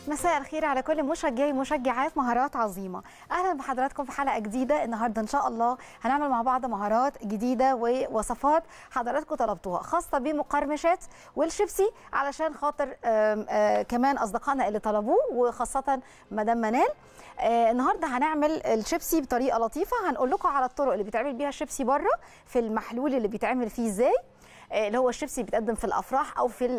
مساء الخير على كل مشجعي ومشجعات مهارات عظيمه اهلا بحضراتكم في حلقه جديده النهارده ان شاء الله هنعمل مع بعض مهارات جديده ووصفات حضراتكم طلبتوها خاصه بمقرمشات والشيبسي علشان خاطر آم آم كمان اصدقائنا اللي طلبوه وخاصه مدام منال آه النهارده هنعمل الشيبسي بطريقه لطيفه هنقول لكم على الطرق اللي بيتعمل بيها الشيبسي بره في المحلول اللي بيتعمل فيه ازاي اللي هو الشيبسي بيتقدم في الافراح او في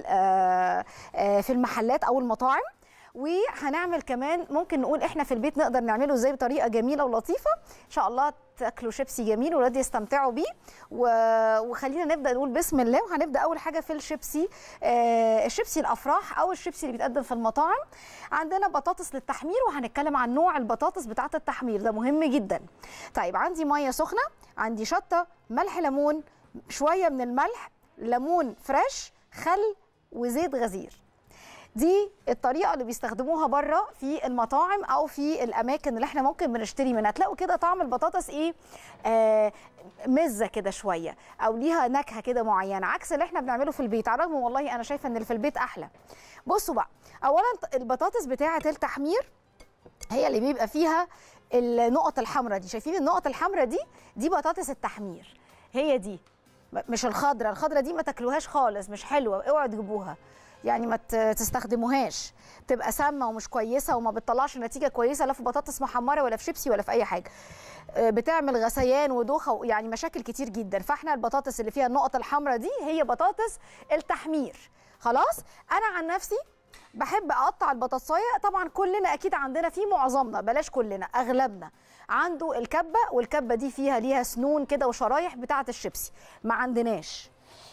في المحلات او المطاعم وهنعمل كمان ممكن نقول احنا في البيت نقدر نعمله ازاي بطريقه جميله ولطيفه ان شاء الله تاكلوا شيبسي جميل واولاد يستمتعوا بيه و... وخلينا نبدا نقول بسم الله وهنبدا اول حاجه في الشيبسي آه الشيبسي الافراح او الشيبسي اللي بيتقدم في المطاعم عندنا بطاطس للتحمير وهنتكلم عن نوع البطاطس بتاعه التحمير ده مهم جدا طيب عندي ميه سخنه عندي شطه ملح ليمون شويه من الملح ليمون فريش خل وزيت غزير دي الطريقه اللي بيستخدموها بره في المطاعم او في الاماكن اللي احنا ممكن بنشتري منها تلاقوا كده طعم البطاطس ايه آه مزه كده شويه او ليها نكهه كده معينه عكس اللي احنا بنعمله في البيت على الرغم والله انا شايفه ان اللي في البيت احلى بصوا بقى اولا البطاطس بتاعه التحمير هي اللي بيبقى فيها النقط الحمراء دي شايفين النقط الحمراء دي دي بطاطس التحمير هي دي مش الخضره الخضره دي ما تاكلوهاش خالص مش حلوه اوعوا تجيبوها يعني ما تستخدموهاش تبقى سامه ومش كويسه وما بتطلعش نتيجه كويسه لا في بطاطس محمره ولا في شيبسي ولا في اي حاجه بتعمل غثيان ودوخه يعني مشاكل كتير جدا فاحنا البطاطس اللي فيها النقط الحمراء دي هي بطاطس التحمير خلاص انا عن نفسي بحب اقطع البطاطسايه طبعا كلنا اكيد عندنا في معظمنا بلاش كلنا اغلبنا عنده الكبه والكبه دي فيها ليها سنون كده وشرايح بتاعه الشيبسي ما عندناش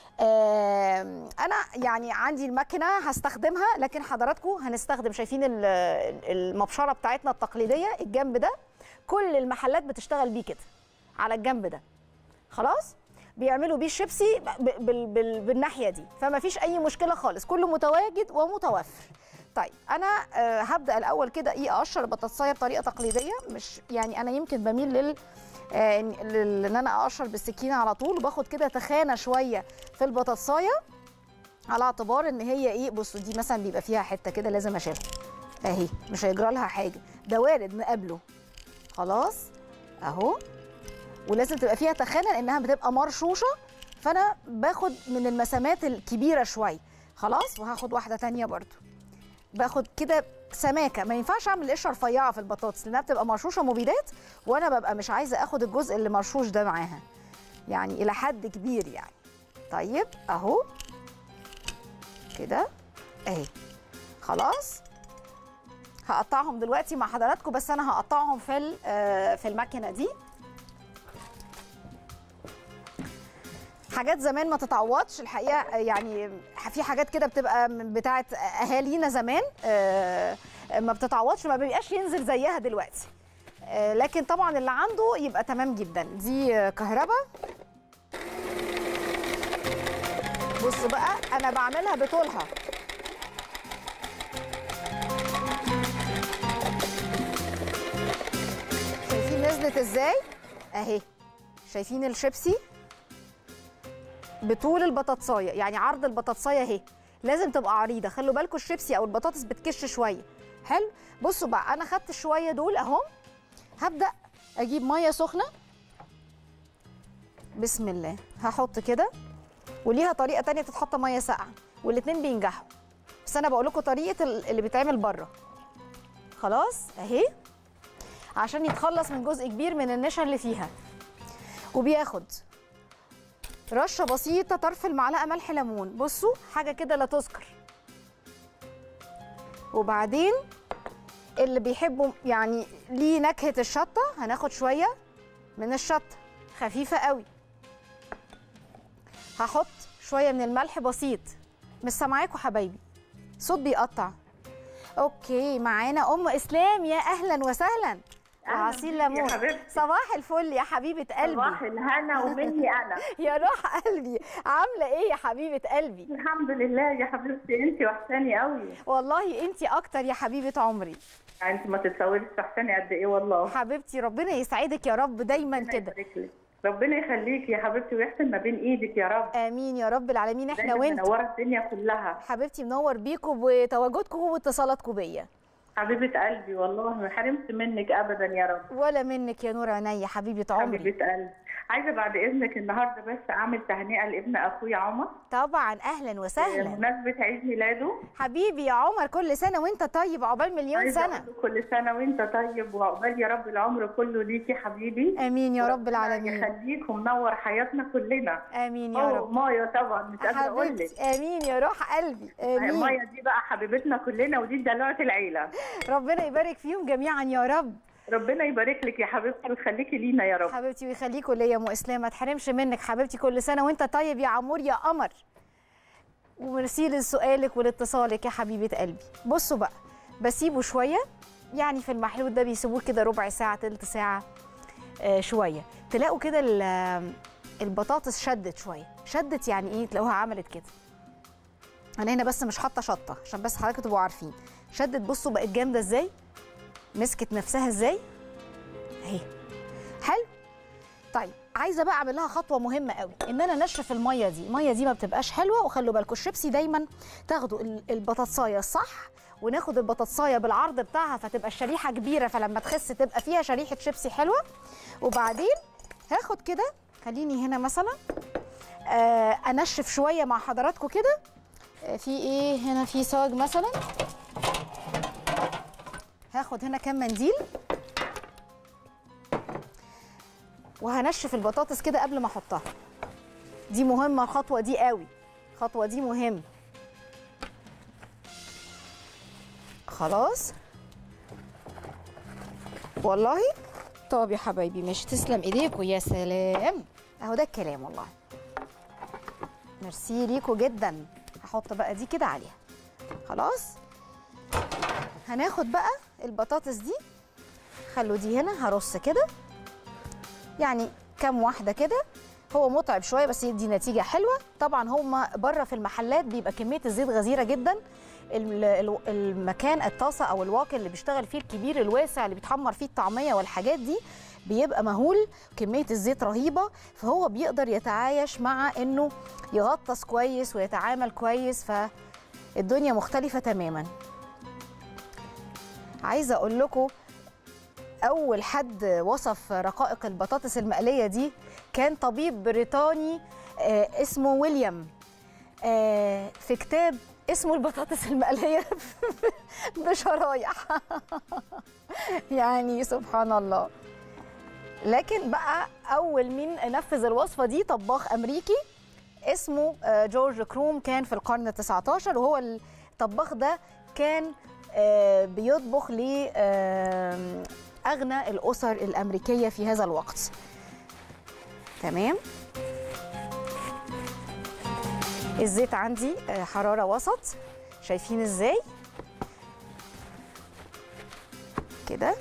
آه انا يعني عندي الماكينه هستخدمها لكن حضراتكم هنستخدم شايفين المبشره بتاعتنا التقليديه الجنب ده كل المحلات بتشتغل بيه كده على الجنب ده خلاص بيعملوا بيه الشيبسي بال بال بالناحيه دي فما فيش اي مشكله خالص كله متواجد ومتوفر طيب انا آه هبدا الاول كده ايه اقشر البطاطسايه بطريقه تقليديه مش يعني انا يمكن بميل لل آه ان انا اقشر بالسكينه على طول وباخد كده تخانه شويه في البطاطسايه على اعتبار ان هي ايه بصوا دي مثلا بيبقى فيها حته كده لازم اشيلها اهي مش هيجرى لها حاجه ده وارد نقابله خلاص اهو ولازم تبقى فيها تخانه لانها بتبقى مرشوشه فانا باخد من المسامات الكبيره شويه خلاص وهاخد واحده تانية برضو باخد كده سماكه ما ينفعش اعمل قشره رفيعه في البطاطس لانها بتبقى مرشوشه مبيدات وانا ببقى مش عايزه اخد الجزء اللي مرشوش ده معاها يعني الى حد كبير يعني طيب اهو كده اهي خلاص هقطعهم دلوقتي مع حضراتكم بس انا هقطعهم في في الماكينه دي حاجات زمان ما تتعوضش الحقيقه يعني في حاجات كده بتبقى بتاعه اهالينا زمان ما بتتعوضش ما بيبقاش ينزل زيها دلوقتي لكن طبعا اللي عنده يبقى تمام جدا دي كهرباء بصوا بقى انا بعملها بطولها شايفين نزلت ازاي اهي شايفين الشيبسي بطول البطاطسايه يعني عرض البطاطسايه اهي لازم تبقى عريضه خلوا بالكم الشيبسي او البطاطس بتكش شويه حلو بصوا بقى انا خدت شويه دول اهو هبدا اجيب ميه سخنه بسم الله هحط كده وليها طريقه تانية تتحط ميه ساقعه والاتنين بينجحوا بس انا بقول لكم طريقه اللي بيتعمل بره خلاص اهي عشان يتخلص من جزء كبير من النشا اللي فيها وبياخد رشه بسيطه طرف المعلقه ملح ليمون بصوا حاجه كده لا تذكر وبعدين اللي بيحبوا يعني ليه نكهه الشطه هناخد شويه من الشطه خفيفه قوي هحط شويه من الملح بسيط مش سامعاكوا حبايبي صوت بيقطع اوكي معانا ام اسلام يا اهلا وسهلا وعصير ليمون صباح الفل يا حبيبه قلبي صباح الهنا ومني انا يا روح قلبي عامله ايه يا حبيبه قلبي الحمد لله يا حبيبتي انت وحشاني قوي والله انت اكتر يا حبيبه عمري انت ما تتصوريش وحشاني قد ايه والله حبيبتي ربنا يسعدك يا رب دايما كده ربنا يخليكي يا حبيبتي ويحسن ما بين ايدك يا رب امين يا رب العالمين احنا وانت منوره الدنيا كلها حبيبتي منور بيكم بتواجدكم واتصالاتكم بيا حبيبه قلبي والله ما حرمت منك ابدا يا رب ولا منك يا نور عينيا حبيبه عمري حبيبه قلبي عايزه بعد اذنك النهارده بس اعمل تهنئه لابن اخويا عمر طبعا اهلا وسهلا بمناسبه عيد ميلاده حبيبي يا عمر كل سنه وانت طيب عقبال مليون عايزه سنه أقول له كل سنه وانت طيب وعقبال يا رب العمر كله ليكي حبيبي امين يا رب ربنا العالمين يخليك ومنور حياتنا كلنا امين يا أوه، رب مايا طبعا مش قادره اقول لك حبيبتي امين يا روح قلبي امين مايا دي بقى حبيبتنا كلنا ودي دلوعه العيله ربنا يبارك فيهم جميعا يا رب ربنا يبارك لك يا حبيبتي ويخليكي لينا يا رب حبيبتي ويخليكوا ليا يا ام اسلام ما تحرمش منك حبيبتي كل سنه وانت طيب يا عمور يا قمر وميرسي لسؤالك ولاتصالك يا حبيبه قلبي بصوا بقى بسيبه شويه يعني في المحلول ده بيسيبوه كده ربع ساعه تلت ساعه آه شويه تلاقوا كده ال- البطاطس شدت شويه شدت يعني ايه تلاقوها عملت كده انا هنا بس مش حاطه شطه عشان بس حضراتكم تبقوا عارفين شدت بصوا بقت جامده ازاي مسكت نفسها ازاي اهي حلو طيب عايزه بقى اعمل لها خطوه مهمه قوي ان انا انشف الميه دي الميه دي ما بتبقاش حلوه وخلوا بالكم الشيبسي دايما تاخدوا ال- البطاطسايه الصح وناخد البطاطسايه بالعرض بتاعها فتبقى الشريحه كبيره فلما تخس تبقى فيها شريحه شيبسي حلوه وبعدين هاخد كده خليني هنا مثلا آه انشف شويه مع حضراتكم كده آه في ايه هنا في صاج مثلا هاخد هنا كام منديل وهنشف البطاطس كده قبل ما احطها دي مهمه الخطوه دي قوي الخطوه دي مهم خلاص والله طب يا حبايبي ماشي تسلم ايديكوا يا سلام اهو ده الكلام والله ميرسي ليكوا جدا هحط بقى دي كده عليها خلاص هناخد بقى البطاطس دي خلوا دي هنا هرص كده يعني كام واحده كده هو متعب شويه بس يدي نتيجه حلوه طبعا هما بره في المحلات بيبقى كميه الزيت غزيره جدا ال- ال- المكان الطاسه او الواقي اللي بيشتغل فيه الكبير الواسع اللي بيتحمر فيه الطعميه والحاجات دي بيبقى مهول كميه الزيت رهيبه فهو بيقدر يتعايش مع انه يغطس كويس ويتعامل كويس فالدنيا مختلفه تماما عايزه اقول لكم اول حد وصف رقائق البطاطس المقليه دي كان طبيب بريطاني آه، اسمه ويليام آه، في كتاب اسمه البطاطس المقليه بشرايح يعني سبحان الله لكن بقى اول مين نفذ الوصفه دي طباخ امريكي اسمه آه، جورج كروم كان في القرن ال 19 وهو الطباخ ده كان آه، بيطبخ ل آه، اغنى الاسر الامريكيه في هذا الوقت تمام الزيت عندي آه، حراره وسط شايفين ازاي كده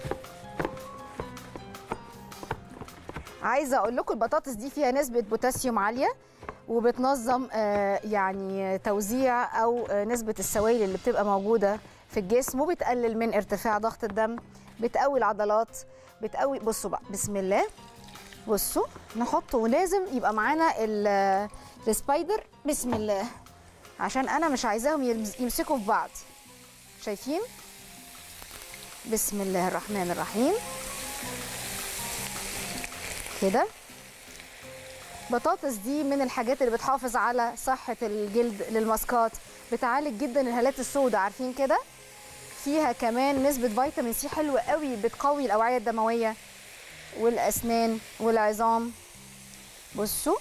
عايزه اقول لكم البطاطس دي فيها نسبه بوتاسيوم عاليه وبتنظم آه، يعني توزيع او آه، نسبه السوائل اللي بتبقى موجوده في الجسم وبتقلل من ارتفاع ضغط الدم بتقوي العضلات بتقوي بصوا بقى بسم الله بصوا نحط ولازم يبقى معانا ال- السبايدر بسم الله عشان انا مش عايزاهم يلمس- يمسكوا في بعض شايفين بسم الله الرحمن الرحيم كده بطاطس دي من الحاجات اللي بتحافظ على صحة الجلد للماسكات بتعالج جدا الهالات السوداء عارفين كده فيها كمان نسبة فيتامين سي حلوة قوي بتقوي الأوعية الدموية والأسنان والعظام بصوا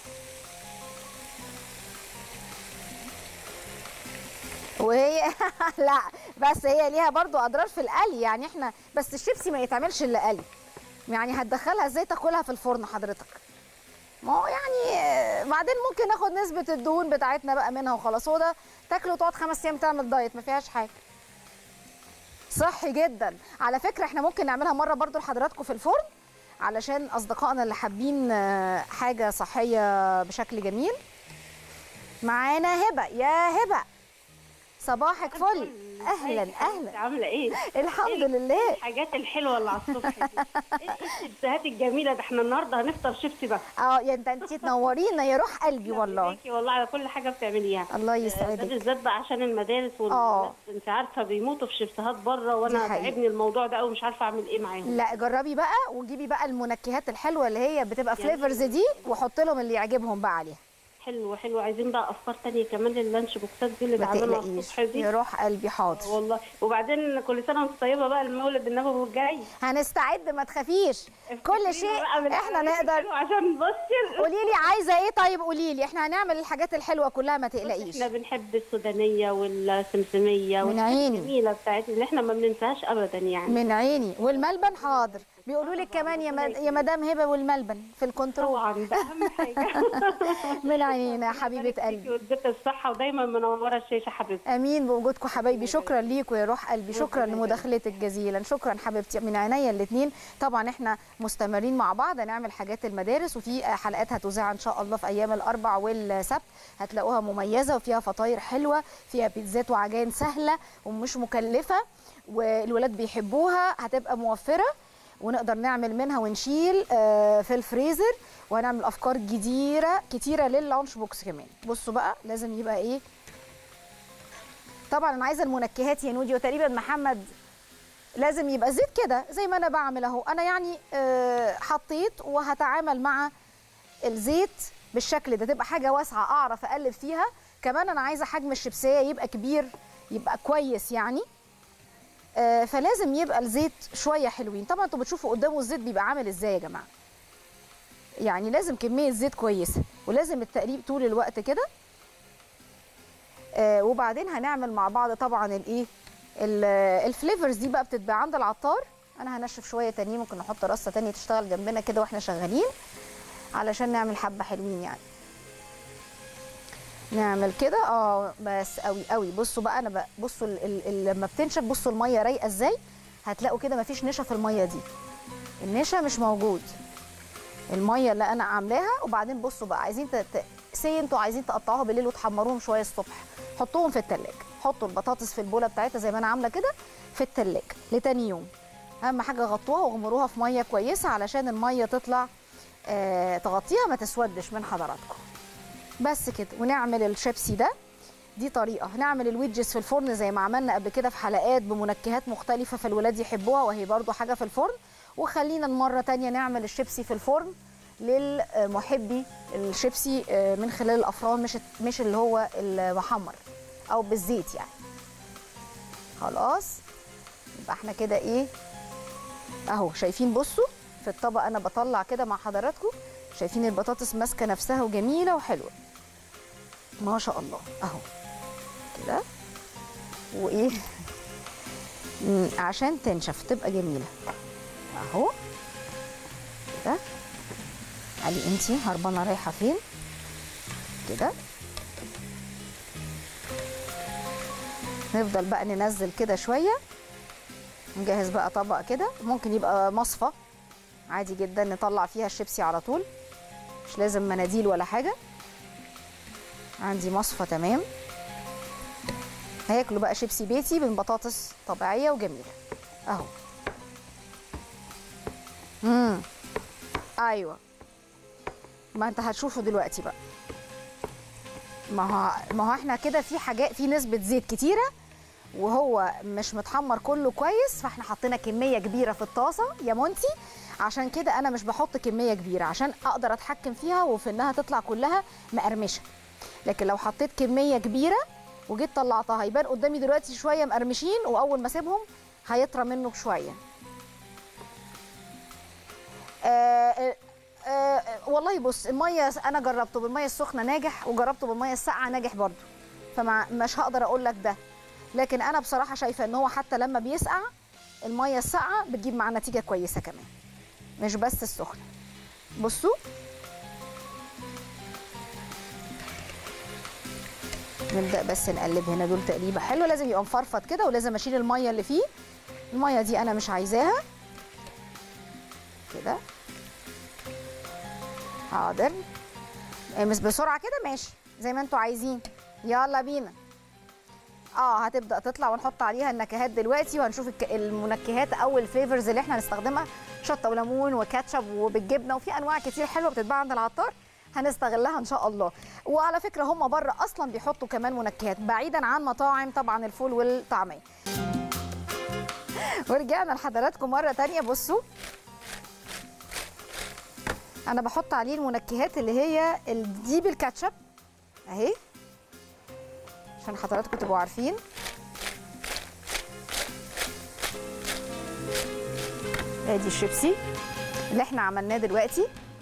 وهي لا بس هي ليها برضو اضرار في القلي يعني احنا بس الشيبسي ما يتعملش الا قلي يعني هتدخلها ازاي تاكلها في الفرن حضرتك ما هو يعني آه، بعدين ممكن ناخد نسبة الدهون بتاعتنا بقى منها وخلاص هو ده تاكله وتقعد خمس ايام تعمل دايت ما فيهاش حاجة صحي جدا على فكرة احنا ممكن نعملها مرة برضو لحضراتكم في الفرن علشان اصدقائنا اللي حابين آه، حاجة صحية بشكل جميل معانا هبة يا هبة صباحك فل اهلا اهلا عامله ايه الحمد لله الحاجات الحلوه اللي على الصبح دي ايه الشيبسيهات الجميله ده احنا النهارده هنفطر شيبسي بس اه يا انت انت تنورينا يا روح قلبي والله عليكي والله على كل حاجه بتعمليها الله ده يسعدك بالذات بقى عشان المدارس آه. والناس انت عارفه بيموتوا في شيبسيهات بره وانا دي حقيقة. تعبني الموضوع ده قوي مش عارفه اعمل ايه معاهم لا جربي بقى وجيبي بقى المنكهات الحلوه اللي هي بتبقى جميل. فليفرز دي وحط لهم اللي يعجبهم بقى عليها حلو حلو عايزين بقى افكار تانية كمان لللانش بوكسات دي اللي ما بعملها تقلقيش الصبح دي يا روح قلبي حاضر والله وبعدين كل سنه وانت طيبه بقى المولد النبوي الجاي هنستعد ما تخافيش كل افتكرينا شيء بقى من احنا الحاجات نقدر الحلوة عشان بصي قولي لي عايزه ايه طيب قولي لي احنا هنعمل الحاجات الحلوه كلها ما تقلقيش احنا بنحب السودانيه والسمسميه من والحاجات عيني. الجميله بتاعتنا اللي احنا ما بننساهاش ابدا يعني من عيني والملبن حاضر بيقولوا لك كمان يا مد... يا مدام هبه والملبن في الكنترول طبعا ده اهم حاجه من عينينا يا حبيبه قلبي واديك الصحه ودايما منوره الشاشه حبيبتي امين بوجودكم حبايبي شكرا ليكم يا روح قلبي شكرا ربنا لمداخلتك جزيلا شكرا حبيبتي من عينيا الاثنين طبعا احنا مستمرين مع بعض هنعمل حاجات المدارس وفي حلقات هتذاع ان شاء الله في ايام الاربع والسبت هتلاقوها مميزه وفيها فطاير حلوه فيها بيتزات وعجائن سهله ومش مكلفه والولاد بيحبوها هتبقى موفره ونقدر نعمل منها ونشيل آه، في الفريزر وهنعمل افكار جديده كتيره لللانش بوكس كمان بصوا بقى لازم يبقى ايه طبعا انا عايزه المنكهات يا نودي وتقريبا محمد لازم يبقى زيت كده زي ما انا بعمل اهو انا يعني آه، حطيت وهتعامل مع الزيت بالشكل ده تبقى حاجه واسعه اعرف اقلب فيها كمان انا عايزه حجم الشيبسيه يبقى كبير يبقى كويس يعني آه، فلازم يبقى الزيت شويه حلوين طبعا انتوا بتشوفوا قدامه الزيت بيبقى عامل ازاي يا جماعه يعني لازم كميه زيت كويسه ولازم التقليب طول الوقت كده آه، وبعدين هنعمل مع بعض طبعا الايه ال- الفليفرز دي بقى بتتباع عند العطار انا هنشف شويه تانيين ممكن نحط رصه تانية تشتغل جنبنا كده واحنا شغالين علشان نعمل حبه حلوين يعني نعمل كده اه بس قوي قوي بصوا بقى انا بقى بصوا ال- ال- ال- لما بتنشف بصوا الميه رايقه ازاي هتلاقوا كده مفيش نشا في الميه دي النشا مش موجود الميه اللي انا عاملاها وبعدين بصوا بقى عايزين ت... ت... سي انتوا عايزين تقطعوها بالليل وتحمروهم شويه الصبح حطوهم في التلاجة حطوا البطاطس في البوله بتاعتها زي ما انا عامله كده في التلاجة لتاني يوم اهم حاجه غطوها واغمروها في ميه كويسه علشان الميه تطلع آه تغطيها ما تسودش من حضراتكم بس كده ونعمل الشيبسي ده دي طريقه هنعمل الويدجز في الفرن زي ما عملنا قبل كده في حلقات بمنكهات مختلفه فالولاد يحبوها وهي برضو حاجه في الفرن وخلينا المره تانية نعمل الشيبسي في الفرن للمحبي الشيبسي آه، من خلال الافران مش مش اللي هو المحمر او بالزيت يعني خلاص يبقى احنا كده ايه اهو شايفين بصوا في الطبق انا بطلع كده مع حضراتكم شايفين البطاطس ماسكه نفسها وجميله وحلوه ما شاء الله اهو كده وايه مم، عشان تنشف تبقى جميله اهو كده علي انتي هربانه رايحه فين كده نفضل بقى ننزل كده شويه نجهز بقى طبق كده ممكن يبقى مصفى عادي جدا نطلع فيها الشيبسي على طول مش لازم مناديل ولا حاجه عندي مصفى تمام هياكلوا بقى شيبسي بيتي من بطاطس طبيعيه وجميله اهو امم ايوه ما انت هتشوفه دلوقتي بقى ما هو ما هو احنا كده في حاجات في نسبه زيت كتيره وهو مش متحمر كله كويس فاحنا حطينا كميه كبيره في الطاسه يا مونتي عشان كده انا مش بحط كميه كبيره عشان اقدر اتحكم فيها وفي انها تطلع كلها مقرمشه لكن لو حطيت كميه كبيره وجيت طلعتها هيبان قدامي دلوقتي شويه مقرمشين واول ما اسيبهم هيطرى منه شويه آه آه آه والله بص الميه انا جربته بالميه السخنه ناجح وجربته بالميه الساقعه ناجح برضو فمش هقدر اقول لك ده لكن انا بصراحه شايفه ان هو حتى لما بيسقع الميه الساقعه بتجيب معاه نتيجه كويسه كمان مش بس السخنه بصوا نبدا بس نقلب هنا دول تقليبه حلوه لازم يبقى مفرفط كده ولازم اشيل الميه اللي فيه الميه دي انا مش عايزاها كده حاضر مش بسرعه كده ماشي زي ما انتوا عايزين يلا بينا اه هتبدا تطلع ونحط عليها النكهات دلوقتي وهنشوف الك- المنكهات او الفليفرز اللي احنا هنستخدمها شطه وليمون وكاتشب وبالجبنه وفي انواع كتير حلوه بتتباع عند العطار هنستغلها ان شاء الله وعلى فكره هم بره اصلا بيحطوا كمان منكهات بعيدا عن مطاعم طبعا الفول والطعميه ورجعنا لحضراتكم مره تانية بصوا انا بحط عليه المنكهات اللي هي ال- دي بالكاتشب اهي عشان حضراتكم تبقوا عارفين ادي الشيبسي اللي احنا عملناه دلوقتي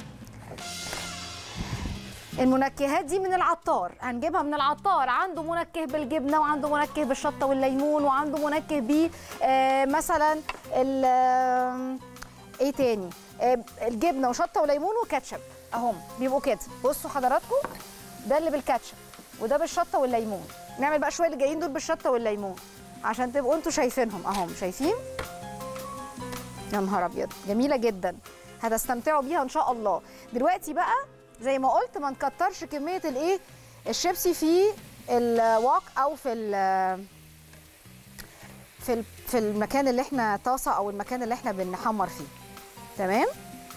المنكهات دي من العطار هنجيبها من العطار عنده منكه بالجبنه وعنده منكه بالشطه والليمون وعنده منكه ب آه مثلا ال آه، ايه تاني آه الجبنه وشطه وليمون وكاتشب اهم بيبقوا كده بصوا حضراتكم ده اللي بالكاتشب وده بالشطه والليمون نعمل بقى شويه اللي جايين دول بالشطه والليمون عشان تبقوا انتوا شايفينهم اهم شايفين يا نهار ابيض جميله جدا هتستمتعوا بيها ان شاء الله دلوقتي بقى زي ما قلت ما نكترش كميه الايه الشيبسي في الواك او في ال في ال- في المكان اللي احنا طاسه او المكان اللي احنا بنحمر فيه تمام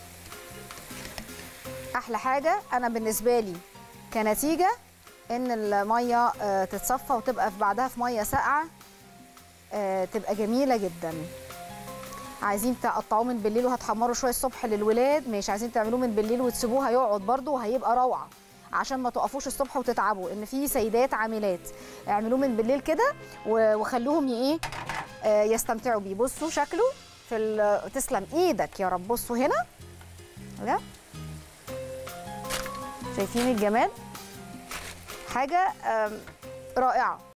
احلى حاجه انا بالنسبه لي كنتيجه ان الميه آه، تتصفى وتبقى في بعدها في ميه ساقعه آه، تبقى جميله جدا عايزين تقطعوه من بالليل وهتحمروا شويه الصبح للولاد مش عايزين تعملوه من بالليل وتسيبوه هيقعد برده وهيبقى روعه عشان ما تقفوش الصبح وتتعبوا ان في سيدات عاملات اعملوه من بالليل كده و- وخلوهم ي- ايه آه، يستمتعوا بيه بصوا شكله في ال- تسلم ايدك يا رب بصوا هنا ده شايفين الجمال حاجه آم، رائعه